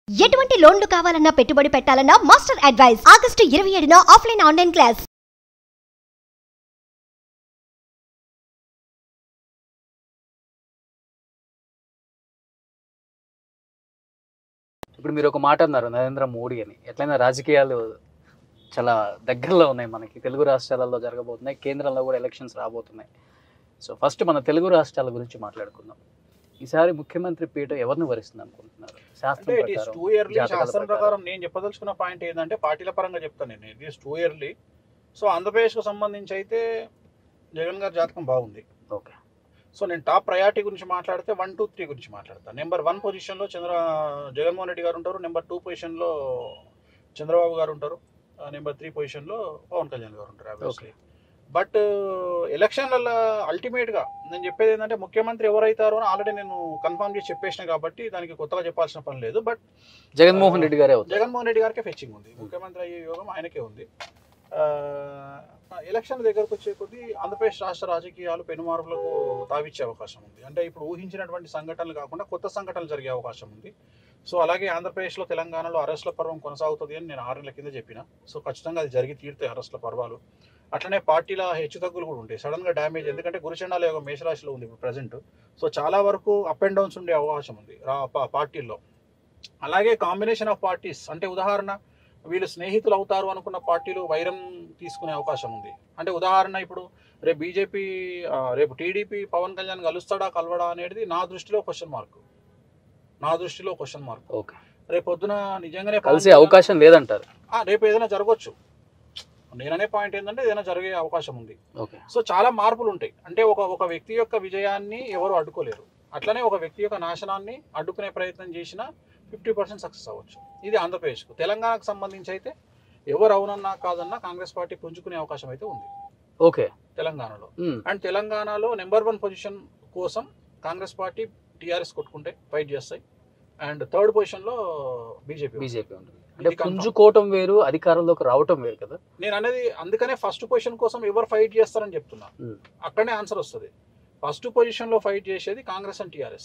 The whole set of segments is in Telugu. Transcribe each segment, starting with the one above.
ఎటువంటి లోన్లు కావాలన్నా పెట్టుబడి పెట్టాలన్నా మాస్టర్ అడ్వైస్ ఆగస్టు ఇరవై ఏడున ఆఫ్లైన్ ఆన్లైన్ క్లాస్ ఇప్పుడు మీరు ఒక మాట అన్నారు నరేంద్ర మోడీ అని ఎట్లయినా రాజకీయాలు చాలా దగ్గరలో ఉన్నాయి మనకి తెలుగు రాష్ట్రాలలో జరగబోతున్నాయి కేంద్రంలో కూడా ఎలక్షన్స్ రాబోతున్నాయి సో ఫస్ట్ మన తెలుగు రాష్ట్రాల గురించి మాట్లాడుకుందాం ఈసారి ముఖ్యమంత్రి పీఠ ఎవరిని వరిస్తుంది అనుకుంటున్నారు అంటే శాస్త్రం ఇట్ ఈస్ ప్రకారం టూ ఇయర్లీ జాతకాల శాస్త్రం ప్రకారం. ప్రకారం నేను చెప్పదలుచుకున్న పాయింట్ ఏంటంటే పార్టీల పరంగా చెప్తాను నేను it is too early so ఆంధ్రప్రదేశ్కు సంబంధించి అయితే జగన్ గారి జాతకం బాగుంది ఓకే సో నేను టాప్ ప్రయారిటీ గురించి మాట్లాడితే వన్ టూ త్రీ గురించి మాట్లాడతాను నెంబర్ వన్ పొజిషన్లో చంద్ర జగన్మోహన్ రెడ్డి గారు ఉంటారు నెంబర్ టూ పొజిషన్లో చంద్రబాబు గారు ఉంటారు నెంబర్ త్రీ పొజిషన్లో పవన్ కళ్యాణ్ గారు ఉంటారు obviously. బట్ ఎలక్షన్లలో అల్టిమేట్గా నేను చెప్పేది ఏంటంటే ముఖ్యమంత్రి ఎవరైతారో అని ఆల్రెడీ నేను కన్ఫర్మ్ చేసి చెప్పేసిన కాబట్టి దానికి కొత్తగా చెప్పాల్సిన పని లేదు బట్ జగన్మోహన్ రెడ్డి గారే అవుతారు జగన్మోహన్ రెడ్డి గారికే ఫెచ్చింగ్ ఉంది ముఖ్యమంత్రి అయ్యే యోగం ఆయనకే ఉంది ఆ, ఎలక్షన్ దగ్గరకు వచ్చే కొద్దీ ఆంధ్రప్రదేశ్ రాష్ట్ర రాజకీయాలు పెనుమార్పులకు తావిచ్చే అవకాశం ఉంది అంటే ఇప్పుడు ఊహించినటువంటి సంఘటనలు కాకుండా కొత్త సంఘటనలు జరిగే అవకాశం ఉంది సో అలాగే ఆంధ్రప్రదేశ్లో తెలంగాణలో అరెస్ట్ల పర్వం కొనసాగుతుంది అని నేను ఆరు నెలల కింద చెప్పిన సో ఖచ్చితంగా అది జరిగి తీరుతాయి అరెస్ట్ల పర్వాలు అట్లనే పార్టీల హెచ్చుతగ్గులు కూడా ఉంటాయి సడన్ గా డ్యామేజ్ ఎందుకంటే గురుచండాల యోగం మేషరాశిలో ఉంది ఇప్పుడు ప్రజెంట్ సో చాలా వరకు అప్ అండ్ డౌన్స్ ఉండే అవకాశం ఉంది రా- పా- పార్టీల్లో అలాగే కాంబినేషన్ ఆఫ్ పార్టీస్ అంటే ఉదాహరణ వీళ్ళు స్నేహితులు అవుతారు అనుకున్న పార్టీలు వైరం తీసుకునే అవకాశం ఉంది అంటే ఉదాహరణ ఇప్పుడు రేపు బీజేపీ రేపు టీడీపీ పవన్ కళ్యాణ్ కలుస్తాడా కలవడా అనేది నా దృష్టిలో క్వశ్చన్ మార్క్ నా దృష్టిలో క్వశ్చన్ మార్క్ ఓకే రేపు పొద్దున నిజంగానే పవన్ కలిసే కళ్యాణ్- అవకాశం లేదంటారు ఆ, రేపు ఏదైనా జరగవచ్చు నేననే పాయింట్ ఏంటంటే ఏదైనా జరిగే అవకాశం ఉంది ఓకే సో చాలా మార్పులు ఉంటాయి అంటే ఒక ఒక వ్యక్తి యొక్క విజయాన్ని ఎవరు అడ్డుకోలేరు అట్లనే ఒక వ్యక్తి యొక్క నాశనాన్ని అడ్డుకునే ప్రయత్నం చేసినా ఫిఫ్టీ పర్సెంట్ సక్సెస్ అవ్వచ్చు ఇది ఆంధ్రప్రదేశ్కు తెలంగాణకు సంబంధించి అయితే ఎవరు అవునన్నా కాదన్నా కాంగ్రెస్ పార్టీ పుంజుకునే అవకాశం అయితే ఉంది ఓకే తెలంగాణలో ఉమ్, అండ్ తెలంగాణలో నెంబర్ వన్ పొజిషన్ కోసం కాంగ్రెస్ పార్టీ టీఆర్ఎస్ కొట్టుకుంటే ఫైట్ చేస్తాయి అండ్ థర్డ్ పొజిషన్లో బీజేపీ బీజేపీ ఉంటుంది అంటే ఇది confirm. పుంజుకోవటం వేరు అధికారంలోకి రావటం వేరు కదా నేను అనేది అందుకనే ఫస్ట్ పొజిషన్ కోసం ఎవరు ఫైట్ చేస్తారని చెప్తున్నా Hmm. అక్కడనే ఆన్సర్ వస్తుంది ఫస్ట్ పొజిషన్ లో ఫైట్ చేసేది Congress and TRS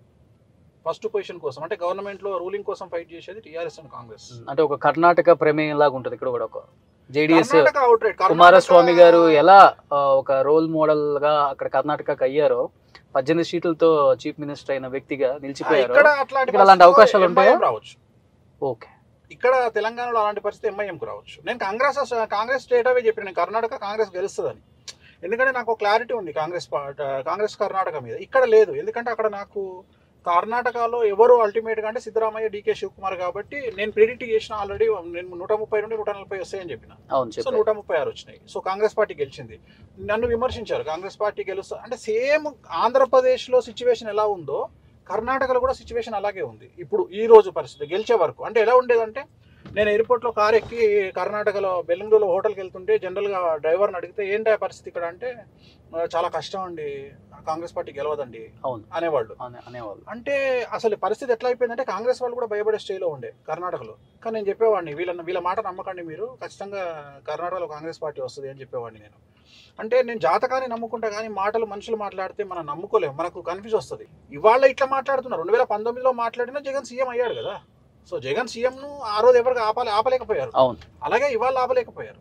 first position కోసం అంటే గవర్నమెంట్ లో రూలింగ్ కోసం ఫైట్ చేసేది టిఆర్ఎస్ అండ్ కాంగ్రెస్ అంటే ఒక కర్ణాటక ప్రమేయం లాగా ఉంటుంది ఇక్కడ కూడా ఒక జేడిఎస్ కర్ణాటక outright. కర్ణాటక- కుమారస్వామి గారు ఎలా ఆ, ఒక రోల్ మోడల్ గా అక్కడ కర్ణాటకకి అయ్యారో పద్దెనిమిది సీట్లతో చీఫ్ మినిస్టర్ అయిన వ్యక్తిగా ఆ, నిలిచిపోయారు ఇక్కడ అట్లాంటి ఇక్కడ అలాంటి పరిస్థితుల్లో అవకాశాలు ఉంటాయా? MIM రావచ్చు ఓకే ఇక్కడ తెలంగాణలో అలాంటి పరిస్థితి ఎంఐఎంకు రావచ్చు నేను కాంగ్రెస్ అస- కాంగ్రెస్ స్టేట్ అవే చెప్పిన నేను కర్ణాటక కాంగ్రెస్ గెలుస్తుందని ఎందుకంటే నాకు క్లారిటీ ఉంది కాంగ్రెస్ పార్ట్ కాంగ్రెస్ కర్ణాటక మీద ఇక్కడ లేదు ఎందుకంటే అక్కడ నాకు కర్ణాటకలో ఎవరు అల్టిమేట్ గా అంటే సిద్ధరామయ్య డీకే శివకుమార్ కాబట్టి నేను ప్రిడిక్ట్ చేసిన ఆల్రెడీ నేను నూట ముప్పై నుండి నూట నలభై వస్తాయని చెప్పిన అవును సో చెప్పారు నూట ముప్పై ఆరు వచ్చినాయి సో కాంగ్రెస్ పార్టీ గెలిచింది నన్ను విమర్శించారు కాంగ్రెస్ పార్టీ గెలుస్తా అంటే సేమ్ ఆంధ్రప్రదేశ్లో సిచ్యువేషన్ ఎలా ఉందో కర్ణాటకలో కూడా సిచ్యువేషన్ అలాగే ఉంది ఇప్పుడు ఈ రోజు పరిస్థితి గెలిచే వరకు అంటే ఎలా ఉండేదంటే నేను ఎయిర్పోర్ట్లో కార్ ఎక్కి కర్ణాటకలో బెల్లంగూరులో హోటల్కి వెళ్తుంటే జనరల్గా డ్రైవర్ని అడిగితే ఏంటి ఆ పరిస్థితి ఇక్కడ అంటే "ఆ, చాలా కష్టం అండి కాంగ్రెస్ పార్టీ గెలవదండి అవును అనేవాళ్ళు అనే- అనేవాళ్ళు అంటే అసలు పరిస్థితి ఎట్లా అయిపోయిందంటే కాంగ్రెస్ వాళ్ళు కూడా భయపడే స్టేలో ఉండే కర్ణాటకలో కానీ నేను చెప్పేవాడిని వీళ్ళ వీళ్ళ మాట నమ్మకండి మీరు ఖచ్చితంగా కర్ణాటకలో కాంగ్రెస్ పార్టీ వస్తుంది అని చెప్పేవాడిని నేను అంటే నేను జాతకాన్ని నమ్ముకుంటా కానీ మాటలు మనుషులు మాట్లాడితే మనం నమ్ముకోలేము మనకు కన్ఫ్యూజ్ వస్తుంది ఇవాళ ఇట్లా మాట్లాడుతున్నారు రెండు వేల పంతొమ్మిదిలో మాట్లాడినా జగన్ సీఎం అయ్యాడు కదా సో జగన్ సీఎంను ఆ రోజు ఎవరికి ఆపాలి ఆపలేకపోయారు అవును అలాగే ఇవాళ ఆపలేకపోయారు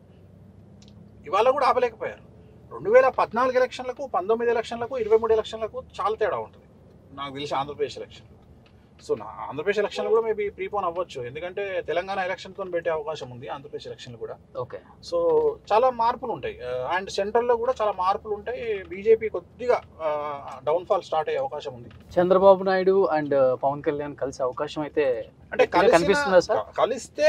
ఇవాళ కూడా ఆపలేకపోయారు రెండు వేల పద్నాలుగు ఎలక్షన్లకు పంతొమ్మిది ఎలక్షన్లకు ఇరవై మూడు ఎలక్షన్లకు చాలా తేడా ఉంటుంది నాకు తెలిసి ఆంధ్రప్రదేశ్ ఎలక్షన్ సో నా ఆంధ్రప్రదేశ్ ఎలక్షన్లు కూడా మేబీ ప్రీపోన్ అవ్వచ్చు ఎందుకంటే తెలంగాణ ఎలక్షన్తో పెట్టే అవకాశం ఉంది ఆంధ్రప్రదేశ్ ఎలక్షన్లు కూడా ఓకే సో చాలా మార్పులు ఉంటాయి అండ్ సెంట్రల్లో కూడా చాలా మార్పులు ఉంటాయి బీజేపీ కొద్దిగా డౌన్ఫాల్ స్టార్ట్ అయ్యే అవకాశం ఉంది చంద్రబాబు నాయుడు అండ్ పవన్ కళ్యాణ్ కలిసే అవకాశం అయితే అంటే గట్టిగా కలిసిన- కనిపిస్తుందా సార్? కలిస్తే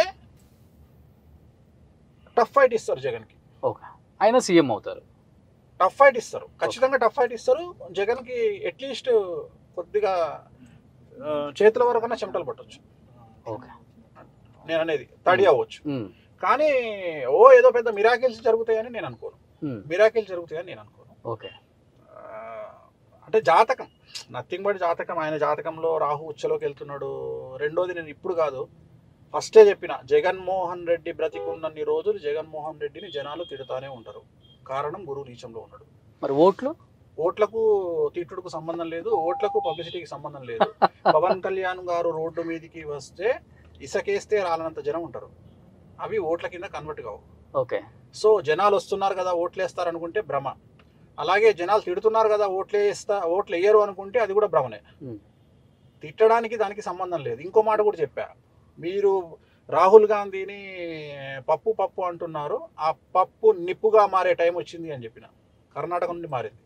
టఫ్ ఫైట్ ఇస్తారు జగన్కి ఓకే ఆయన సీఎం అవుతారు టఫ్ ఫైట్ ఇస్తారు ఖచ్చితంగా టఫ్ ఫైట్ ఇస్తారు జగన్ కి అట్లీస్ట్ కొద్దిగా ఆ, చేతుల వరకన్నా చెమటలు పట్టొచ్చు ఓకే నేను అనేది తడి అవ్వచ్చు ఉమ్, కానీ ఓ ఏదో పెద్ద మిరాకిల్స్ జరుగుతాయని నేను అనుకోను ఉమ్, మిరాకిల్స్ జరుగుతాయని నేను అనుకోను ఓకే ఆ, అంటే జాతకం నథింగ్ బట్ జాతకం ఆయన జాతకంలో రాహు ఉచ్చలోకి వెళ్తున్నాడు రెండోది నేను ఇప్పుడు కాదు ఫస్టే చెప్పిన జగన్మోహన్ రెడ్డి బ్రతికున్నన్ని రోజులు జగన్మోహన్ రెడ్డిని జనాలు తిడుతానే ఉంటారు కారణం గురువు నీచంలో ఉన్నాడు మరి ఓట్లు ఓట్లకు తిట్టుడుకు సంబంధం లేదు ఓట్లకు పబ్లిసిటీకి సంబంధం లేదు పవన్ కళ్యాణ్ గారు రోడ్డు మీదకి వస్తే ఇసకేస్తే రాలనంత జనం ఉంటారు అవి ఓట్ల కింద కన్వర్ట్ కావు ఓకే సో జనాలు వస్తున్నారు కదా ఓట్లు వేస్తారు అనుకుంటే భ్రమ అలాగే జనాలు తిడుతున్నారు కదా ఓట్లు వేస్తా ఓట్లు వేయరు అనుకుంటే అది కూడా భ్రమనే Hmm. తిట్టడానికి దానికి సంబంధం లేదు ఇంకో మాట కూడా చెప్పా మీరు రాహుల్ గాంధీని పప్పు పప్పు అంటున్నారు ఆ పప్పు నిప్పుగా మారే టైం వచ్చింది అని చెప్పిన కర్ణాటక నుండి మారింది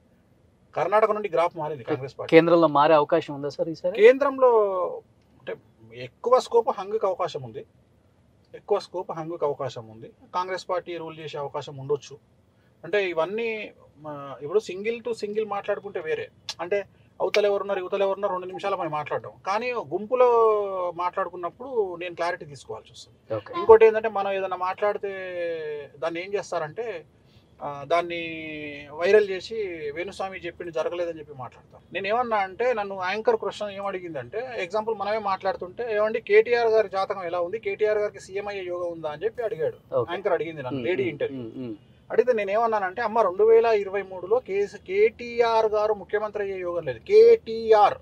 కర్ణాటక నుండి గ్రాఫ్ మారింది కాంగ్రెస్ పార్టీ కేంద్రంలో మారే అవకాశం ఉందా సార్ ఈసారి కేంద్రంలో అంటే ఎక్కువ స్కోప్ హంగుకి అవకాశం ఉంది ఎక్కువ స్కోప్ హంగుకి అవకాశం ఉంది కాంగ్రెస్ పార్టీ రూల్ చేసే అవకాశం ఉండొచ్చు అంటే ఇవన్నీ మా, ఇప్పుడు సింగిల్ టు సింగిల్ మాట్లాడుకుంటే వేరే అంటే అవతల ఎవరున్నారు యువతలు ఎవరున్నారు రెండు నిమిషాలు మనం మాట్లాడడం కానీ గుంపులో మాట్లాడుకున్నప్పుడు నేను క్లారిటీ తీసుకోవాల్సి వస్తుంది ఓకే ఇంకోటి ఏంటంటే మనం ఏదైనా మాట్లాడితే దాన్ని ఏం చేస్తారంటే ఆ, దాన్ని వైరల్ చేసి వేణుస్వామి చెప్పింది జరగలేదని చెప్పి మాట్లాడతాం నేను ఏమన్నా అంటే నన్ను యాంకర్ క్వశ్చన్ ఏం అడిగిందంటే ఎగ్జాంపుల్ మనమే మాట్లాడుతుంటే ఏమండి కేటీఆర్ గారి జాతకం ఎలా ఉంది కేటీఆర్ గారికి సీఎం అయ్యే యోగం ఉందా అని చెప్పి అడిగాడు ఓకే యాంకర్ అడిగింది నన్ను లేడీ ఇంటర్వ్యూ ఉమ్, ఉమ్, అడిగితే నేను ఏమన్నానంటే అమ్మ రెండు వేల ఇరవై మూడులో కేసు కేటీఆర్ గారు ముఖ్యమంత్రి అయ్యే యోగం లేదు కేటీఆర్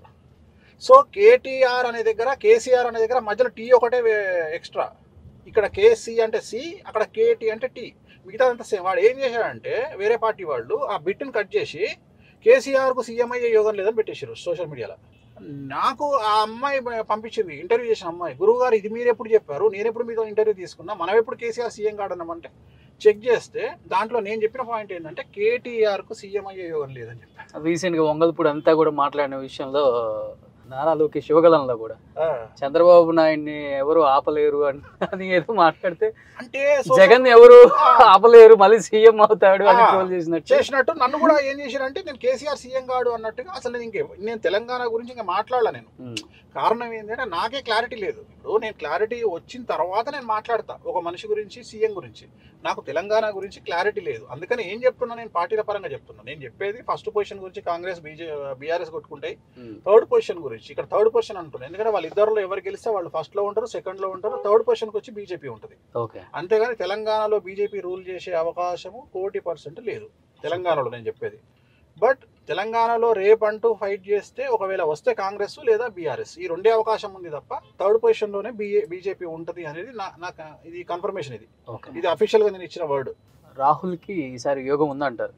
సో కేటీఆర్ అనే దగ్గర కేసీఆర్ అనే దగ్గర మధ్యలో టీ ఒకటే ఎక్స్ట్రా ఇక్కడ కేసీ అంటే సి అక్కడ కేటీ అంటే టీ మిగతా అంతా సేమ్ వాడు ఏం చేశాడంటే వేరే పార్టీ వాళ్ళు ఆ బిట్ని కట్ చేసి కేసీఆర్కు సీఎం అయ్యే యోగం లేదని పెట్టేశారు సోషల్ మీడియాలో నాకు ఆ అమ్మాయి పంపించింది ఇంటర్వ్యూ చేసిన అమ్మాయి గురువు గారు ఇది మీరు ఎప్పుడు చెప్పారు నేను ఎప్పుడు మీతో ఇంటర్వ్యూ తీసుకున్నా మనం ఎప్పుడు కేసీఆర్ సీఎం కాడన్నామంటే చెక్ చేస్తే దాంట్లో నేను చెప్పిన పాయింట్ ఏంటంటే కేటీఆర్కు సీఎం అయ్యే యోగం లేదని చెప్పాను రీసెంట్ గా వంగల్పూడి అంతా కూడా మాట్లాడిన విషయంలో నారా లోకేష్ యువగలంలో కూడా ఆ, చంద్రబాబు నాయుడిని ఎవరు ఆపలేరు అని అని ఏదో మాట్లాడితే అంటే social- జగన్ ఎవరు ఆ, ఆపలేరు మళ్ళీ సీఎం అవుతాడు అని ఆ, ట్రోల్ చేసినట్టు చేసినట్టు నన్ను కూడా ఏం చేశారంటే నేను కేసీఆర్ సీఎం కాడు అన్నట్టుగా అసలు నేను ఇంకే నేను తెలంగాణ గురించి ఇంకా మాట్లాడలే నేను ఉమ్, కారణం ఏంటంటే నాకే క్లారిటీ లేదు ఇప్పుడు నేను క్లారిటీ వచ్చిన తర్వాత నేను మాట్లాడతా ఒక మనిషి గురించి సీఎం గురించి నాకు తెలంగాణ గురించి క్లారిటీ లేదు అందుకని ఏం చెప్తున్నా నేను పార్టీల పరంగా చెప్తున్నా నేను చెప్పేది ఫస్ట్ పొజిషన్ గురించి కాంగ్రెస్ బీజే బీఆర్ఎస్ కొట్టుకుంటాయి ఉమ్, థర్డ్ పొజిషన్ గురించి ఇక్కడ థర్డ్ పొజిషన్ అంటున్నాను ఎందుకంటే వాళ్ళిద్దరిలో ఎవరు గెలిస్తే వాళ్ళు ఫస్ట్ లో ఉంటారు సెకండ్ లో ఉంటారు థర్డ్ పొజిషన్కి వచ్చి బీజేపీ ఉంటుంది ఓకే అంతేగాని తెలంగాణలో బీజేపీ రూల్ చేసే అవకాశము కోటి పర్సెంట్ లేదు తెలంగాణలో నేను చెప్పేది బట్ తెలంగాణలో రేపంటూ ఫైట్ చేస్తే ఒకవేళ వస్తే కాంగ్రెస్ లేదా బీఆర్ఎస్ ఈ రెండే అవకాశం ఉంది తప్ప థర్డ్ పొజిషన్లోనే బీఏ బీజేపీ ఉంటుంది అనేది నా నాకు ఇది కన్ఫర్మేషన్ ఇది ఓకే ఇది అఫీషియల్గా నేను ఇచ్చిన వర్డ్ రాహుల్ కి ఈసారి యోగం ఉందంటారు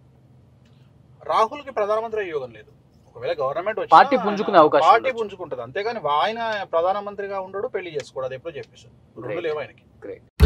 రాహుల్కి ప్రధానమంత్రి అయ్యే యోగం లేదు ఒకవేళ గవర్నమెంట్ పార్టీ పుంజుకునే అవకాశం పార్టీ ఉండొచ్చు. పుంజుకుంటుంది అంతేగాని ఆయన ప్రధానమంత్రిగా ఉండడు పెళ్లి చేసుకోడు అది ఎప్పుడో చెప్పేసి రెండు Great. లేవు ఆయనకి గ్రేట్